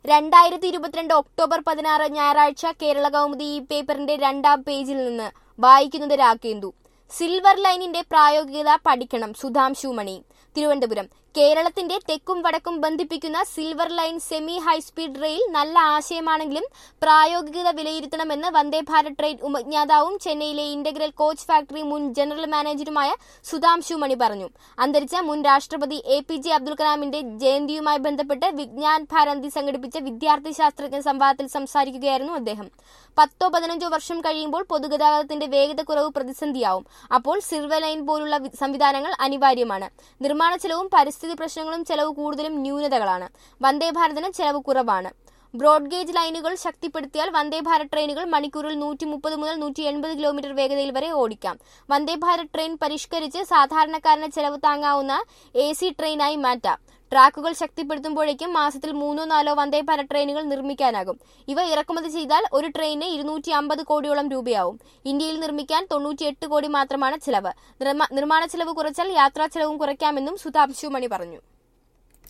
രണ്ടായിരത്തി ഇരുപത്തിരണ്ട് ഒക്ടോബർ പതിനാറ് ഞായറാഴ്ച കേരള കൗമുദി ഈ പേപ്പറിന്റെ രണ്ടാം പേജിൽ നിന്ന് വായിക്കുന്നത് രാക്കേന്ദു സിൽവർ ലൈനിന്റെ പ്രായോഗികത പഠിക്കണം സുധാംശു മണി തിരുവനന്തപുരം കേരളത്തിന്റെ തെക്കും വടക്കും ബന്ധിപ്പിക്കുന്ന silver line semi high speed rail നല്ല ആശയമാണെങ്കിലും പ്രായോഗികത വിലയിരുത്തണമെന്ന് വന്ദേ ഭാരത് ട്രെയിൻ ഉപജ്ഞാതാവും ചെന്നൈയിലെ ഇന്റഗ്രൽ കോച്ച് ഫാക്ടറി മുൻ ജനറൽ മാനേജറുമായ സുധാംശു മണി പറഞ്ഞു അന്തരിച്ച മുൻ രാഷ്ട്രപതി എ പി ജെ അബ്ദുൽ കലാമിന്റെ ജയന്തിയുമായി ബന്ധപ്പെട്ട് വിജ്ഞാൻ ഭാരതി സംഘടിപ്പിച്ച വിദ്യാർത്ഥി ശാസ്ത്രജ്ഞ സംവാദത്തിൽ സംസാരിക്കുകയായിരുന്നു അദ്ദേഹം പത്തോ പതിനഞ്ചോ വർഷം കഴിയുമ്പോൾ പൊതുഗതാഗതത്തിന്റെ വേഗത കുറവ് പ്രതിസന്ധിയാവും അപ്പോൾ സിൽവർ ലൈൻ പോലുള്ള വി- സംവിധാനങ്ങൾ അനിവാര്യമാണ് നിർമ്മാണ ചെലവും പരിസ്ഥിതി പ്രശ്നങ്ങളും ചെലവ് കൂടുതലും ന്യൂനതകളാണ് വന്ദേ ഭാരതിന് ചെലവ് കുറവാണ് ബ്രോഡ് ഗേജ് ലൈനുകൾ ശക്തിപ്പെടുത്തിയാൽ വന്ദേ ഭാരത് ട്രെയിനുകൾ മണിക്കൂറിൽ നൂറ്റി മുപ്പത് മുതൽ നൂറ്റി എൺപത് കിലോമീറ്റർ വേഗതയിൽ വരെ ഓടിക്കാം വന്ദേ ഭാരത് ട്രെയിൻ പരിഷ്കരിച്ച് സാധാരണക്കാരന് ചെലവ് താങ്ങാവുന്ന എ സി ട്രെയിനായി മാറ്റാം ട്രാക്കുകൾ ശക്തിപ്പെടുത്തുമ്പോഴേക്കും മാസത്തിൽ മൂന്നോ നാലോ വന്ദേ ഭാരത് ട്രെയിനുകൾ നിർമ്മിക്കാനാകും ഇവ ഇറക്കുമതി ചെയ്താൽ ഒരു ട്രെയിന് ഇരുന്നൂറ്റി അമ്പത് കോടിയോളം രൂപയാവും ഇന്ത്യയിൽ നിർമ്മിക്കാൻ തൊണ്ണൂറ്റിയെട്ട് കോടി മാത്രമാണ് ചിലവ് നിർമ്മാ- നിർമ്മാണ ചെലവ് കുറച്ചാൽ യാത്രാ ചെലവും കുറയ്ക്കാമെന്നും സുധാംശു മണി പറഞ്ഞു